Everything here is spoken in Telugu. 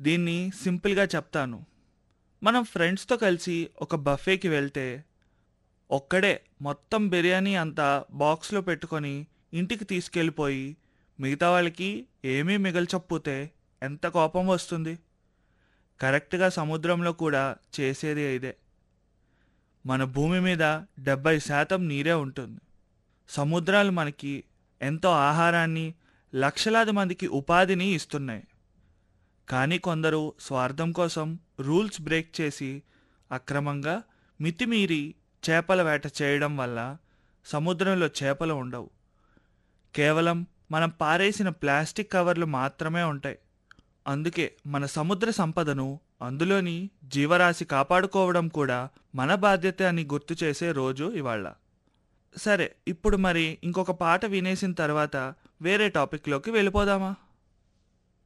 దీన్ని సింపుల్గా చెప్తాను మనం ఫ్రెండ్స్తో కలిసి ఒక బఫేకి వెళ్తే ఒక్కడే మొత్తం బిర్యానీ అంతా బాక్స్లో పెట్టుకొని ఇంటికి తీసుకెళ్ళిపోయి మిగతా వాళ్ళకి ఏమీ మిగల్చకపోతే ఎంత కోపం వస్తుంది కరెక్ట్గా సముద్రంలో కూడా చేసేది ఇదే మన భూమి మీద డెబ్బై శాతం నీరే ఉంటుంది సముద్రాలు మనకి ఎంతో ఆహారాన్ని లక్షలాది మందికి ఉపాధిని ఇస్తున్నాయి కానీ కొందరు స్వార్థం కోసం రూల్స్ బ్రేక్ చేసి అక్రమంగా మితిమీరి చేపల వేట చేయడం వల్ల సముద్రంలో చేపలు ఉండవు కేవలం మనం పారేసిన ప్లాస్టిక్ కవర్లు మాత్రమే ఉంటాయి అందుకే మన సముద్ర సంపదను అందులోని జీవరాశి కాపాడుకోవడం కూడా మన బాధ్యత అని గుర్తు చేసే రోజు ఇవాళ సరే ఇప్పుడు మరి ఇంకొక పాట వినేసిన తర్వాత వేరే టాపిక్లోకి వెళ్ళిపోదామా